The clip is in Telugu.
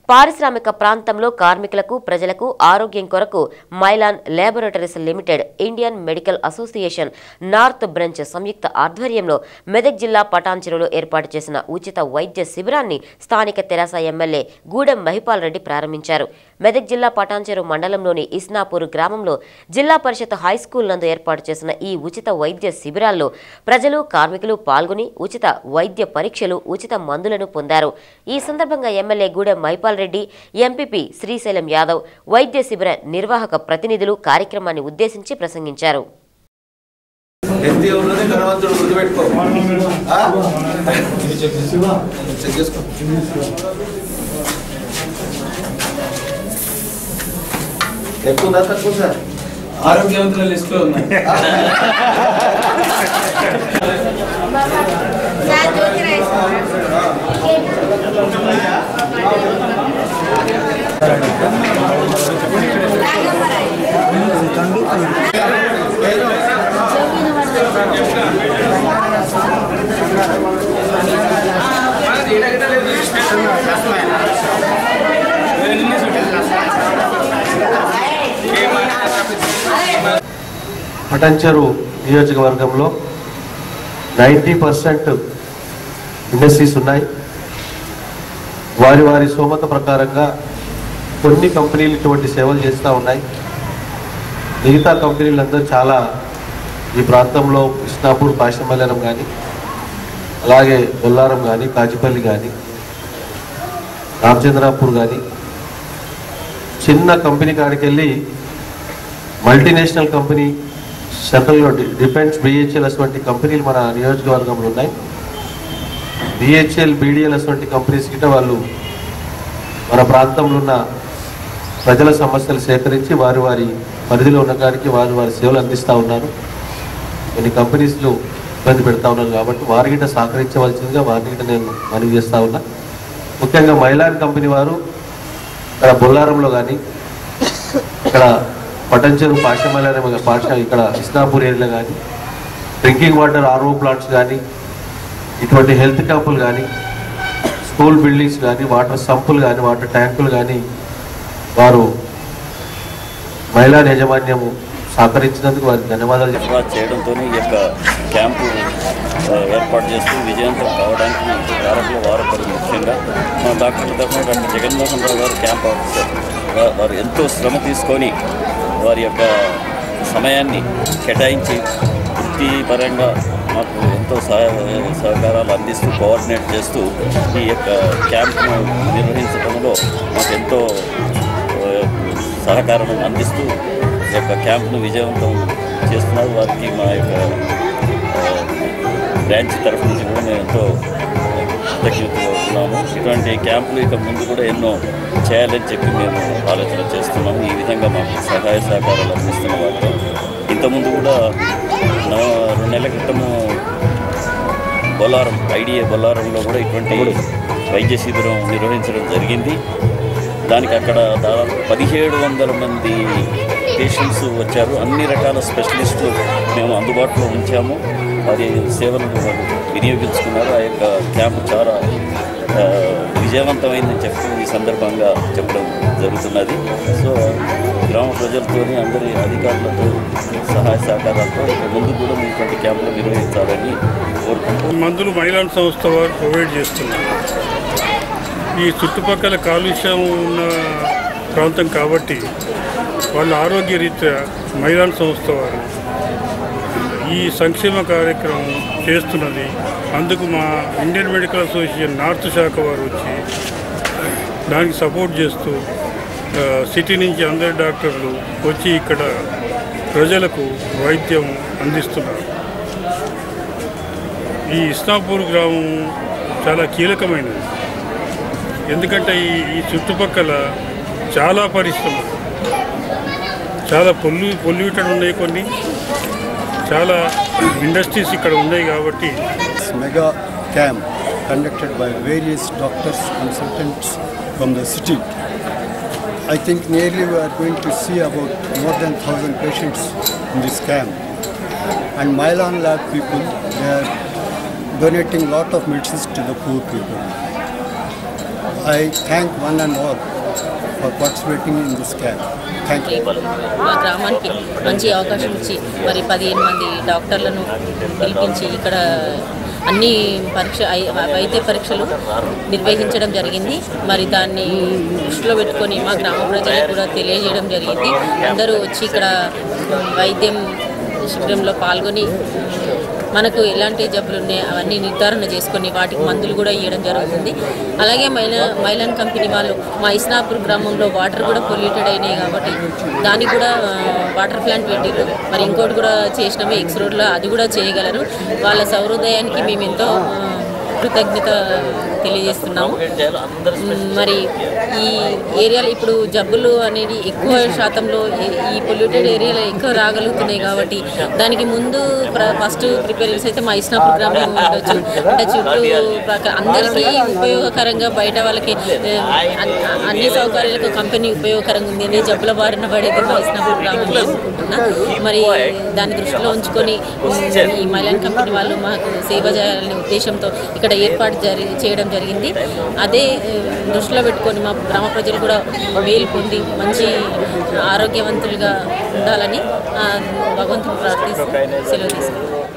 పారిశ్రామిక ప్రాంతంలో కార్మికులకు ప్రజలకు ఆరోగ్యం కొరకు Mylan laboratories limited Indian medical association north branch సంయుక్త ఆధ్వర్యంలో మెదక్ జిల్లా పటాన్చెరులో ఏర్పాటు చేసిన ఉచిత వైద్య శిబిరాన్ని స్థానిక తెరాస ఎమ్మెల్యే గూడెం మహిపాల్ రెడ్డి ప్రారంభించారు మెదక్ జిల్లా పటాన్చెరు మండలంలోని ఇస్నాపూర్ గ్రామంలో జిల్లా పరిషత్ హై స్కూల్ నందు ఏర్పాటు చేసిన ఈ ఉచిత వైద్య శిబిరాల్లో ప్రజలు కార్మికులు పాల్గొని ఉచిత వైద్య పరీక్షలు ఉచిత మందులను పొందారు ఈ సందర్భంగా ఎమ్మెల్యే గూడెం మహిపాల్ రెడ్డి ఎంపీపీ శ్రీశైలం యాదవ్ వైద్య శిబిర నిర్వాహక ప్రతినిధులు కార్యక్రమాన్ని ఉద్దేశించి ప్రసంగించారు హెల్తీ ఉన్నది ధనవంతుడు గుర్తుపెట్టుకో ఆ? చెక్ చేసుకో ఎక్కువ ఉందా తక్కువ సార్ ఆరోగ్యవంతుల లిస్ట్ లో ఉన్నాయి పటంచెరు నియోజకవర్గంలో నైంటీ పర్సెంట్ ఇండస్ట్రీస్ ఉన్నాయి వారి వారి సోమత ప్రకారంగా కొన్ని కంపెనీలు ఇటువంటి సేవలు చేస్తూ ఉన్నాయి మిగతా కంపెనీలందరూ చాలా ఈ ప్రాంతంలో కృష్ణాపూర్ పాశమల్లం కానీ అలాగే బొల్లారం కానీ కాజిపల్లి కానీ రామచంద్రాపూర్ కానీ చిన్న కంపెనీ కాడికి వెళ్ళి మల్టీనేషనల్ కంపెనీ సెంట్రల్లో డి- డిఫెన్స్ బిహెచ్ఎల్ వంటి కంపెనీలు మన నియోజకవర్గంలో ఉన్నాయి బిహెచ్ఎల్ బీడిఎల్ వంటి కంపెనీస్ గిట్ట వాళ్ళు మన ప్రాంతంలో ఉన్న ప్రజల సమస్యలు సేకరించి వారి వారి పరిధిలో ఉన్న కాడికి వారి వారి సేవలు అందిస్తూ ఉన్నారు కొన్ని కంపెనీస్లు ఇబ్బంది పెడతా ఉన్నారు కాబట్టి వారి గిట్ట సహకరించవలసిందిగా వారి గిట్ట నేను మనవి చేస్తూ ఉన్నా ముఖ్యంగా మైలాన్ కంపెనీ వారు ఇక్కడ బొల్లారంలో కానీ ఇక్కడ పటంచెరు పాశమల్లారం పాఠ ఇక్కడ ఇస్నాపూర్ ఏరియాలో కానీ డ్రింకింగ్ వాటర్ ఆర్ఓ ప్లాంట్స్ కానీ ఇటువంటి హెల్త్ క్యాంపులు కానీ స్కూల్ బిల్డింగ్స్ కానీ వాటర్ సంపులు కానీ వాటర్ ట్యాంకులు కానీ వారు మహిళా యాజమాన్యము సహకరించినందుకు వారికి ధన్యవాదాలు చెప్తున్నాను. ఏర్పాటు చేయడంతో ఈ యొక్క క్యాంపు ఆ, ఏర్పాటు చేస్తూ విజయవంతం కావడానికి వారంలో వారపడి ముఖ్యంగా మా డాక్టర్ల తరఫున డాక్టర్ జగన్మోహన్ రావు గారు క్యాంప్ ఆఫీసర్ వా- వారు ఎంతో శ్రమ తీసుకొని వారి యొక్క సమయాన్ని కేటాయించి వృత్తిపరంగా మాకు ఎంతో సహాయ సహకారాలు అందిస్తూ కోఆర్డినేట్ చేస్తూ ఈ యొక్క క్యాంప్ను నిర్వహించడంలో మాకు ఎంతో ఆ, సహకారం అందిస్తూ ఈ యొక్క క్యాంప్ను విజయవంతం చేస్తున్నారు వారికి మా యొక్క ఆ, బ్రాంచ్ తరఫు నుంచి కూడా మేము ఎంతో కృతజ్ఞతగా ఉన్నాము ఇటువంటి క్యాంపులు ఇక ముందు కూడా ఎన్నో చేయాలని చెప్పి మేము ఆలోచన చేస్తున్నాము ఈ విధంగా మాకు సహాయ సహకారాలు అందిస్తున్న వారితో ఇంతకుముందు కూడా నవ రెండు నెలల క్రితము బొల్లారం ఐడిఏ బొల్లారంలో కూడా ఇటువంటి వైద్య శిబిరం నిర్వహించడం జరిగింది దానికి అక్కడ దాదాపు పదిహేడు వందల మంది పేషెంట్స్ వచ్చారు అన్ని రకాల స్పెషలిస్టులు మేము అందుబాటులో ఉంచాము వారి సేవలను వాళ్ళు వినియోగించుకున్నారు ఆ యొక్క క్యాంప్ చాలా ఆ, విజయవంతమైందని చెప్పి ఈ సందర్భంగా చెప్పడం జరుగుతున్నది సో గ్రామ ప్రజలతోని అందరి అధికారులతో సహాయ సహకారాలతో ఇక ముందు కూడా మీ ఇటువంటి క్యాంపులు నిర్వహించాలని కోరుకుంటూ మందులు మైలాన్ సంస్థ వారు ప్రొవైడ్ చేస్తున్నారు ఈ చుట్టుపక్కల కాలుష్యం ఉన్న ప్రాంతం కాబట్టి వాళ్ళ ఆరోగ్య రీత్యా మైలాన్ సంస్థ వారు ఈ సంక్షేమ కార్యక్రమం చేస్తున్నది అందుకు మా ఇండియన్ మెడికల్ అసోసియేషన్ నార్త్ శాఖ వారు వచ్చి దానికి సపోర్ట్ చేస్తూ ఆ, సిటీ నుంచి అందరి డాక్టర్లు వచ్చి ఇక్కడ ప్రజలకు వైద్యం అందిస్తున్నారు ఈ ఇస్నాపూర్ గ్రామం చాలా కీలకమైనది ఎందుకంటే ఈ ఈ చుట్టుపక్కల చాలా పరిశ్రమలు చాలా పొల్యూ పొల్యూటెడ్ ఉన్నాయి కొన్ని చాలా ఇండస్ట్రీస్ ఇక్కడ ఉన్నాయి కాబట్టి This mega camp conducted by various doctors, consultants from the city. I think nearly we are going to see about more than 1000 patients in this camp. And Milan Lab people, they are donating lot of medicines to the poor people. I thank one and all for participating in this camp. Thank you. మా గ్రామానికి మంచి అవకాశం ఇచ్చి మరి పదిహేను మంది డాక్టర్లను పిలిపించి ఇక్కడ అన్ని పరీక్ష ఐ- వైద్య పరీక్షలు నిర్వహించడం జరిగింది మరి దాన్ని దృష్టిలో పెట్టుకొని మా గ్రామ ప్రజలకు కూడా తెలియజేయడం జరిగింది అందరూ వచ్చి ఇక్కడ వైద్యం శిబిరంలో పాల్గొని మనకు ఎలాంటి జబ్బులు ఉన్నాయి అవన్నీ నిర్ధారణ చేసుకొని వాటికి మందులు కూడా ఇవ్వడం జరుగుతుంది అలాగే మైలా మైలాన్ కంపెనీ వాళ్ళు మా ఇస్నాపూర్ గ్రామంలో వాటర్ కూడా పొల్యూటెడ్ అయినాయి కాబట్టి దానికి కూడా ఆ, వాటర్ ప్లాంట్ పెట్టిర్రు మరి ఇంకోటి కూడా చేసినామే ఎక్స్ రోడ్లో అది కూడా చేయగలరు వాళ్ళ సౌహృదయానికి మేము ఎంతో ఆ, కృతజ్ఞత తెలియజేస్తున్నాము మ్, మరి ఈ ఏరియాలో ఇప్పుడు జబ్బులు అనేది ఎక్కువ శాతంలో ఈ- ఈ పొల్యూటెడ్ ఏరియాలో ఎక్కువ రాగలుగుతున్నాయి కాబట్టి దానికి ముందు ఫస్ట్ ప్రిపేరెన్స్ అయితే మా ఇస్నాపూర్ గ్రామం ఉండొచ్చు అంటే చుట్టూ ప్రక్క అందరికీ ఉపయోగకరంగా బయట వాళ్ళకి ఏ, అన్- అన్ని సౌకర్యాలకు కంపెనీ ఉపయోగకరంగా ఉంది అనే జబ్బుల బారిన పడేది మా ఇస్నాపూర్ గ్రామం అనుకుంటున్నా మరి దాన్ని దృష్టిలో ఉంచుకొని మ్, ఈ మైలాన్ కంపెనీ వాళ్ళు మాకు సేవ చేయాలనే ఉద్దేశంతో ఇక్కడ ఏర్పాటు జరి చేయడం జరిగింది అదే ఏ, దృష్టిలో పెట్టుకొని మా గ్రామ ప్రజలు కూడా మేలు పొంది మంచి ఆరోగ్యవంతులుగా ఉండాలని ఆ, భగవంతుని ప్రార్థిస్తూ సెలవు తీసుకుంటాం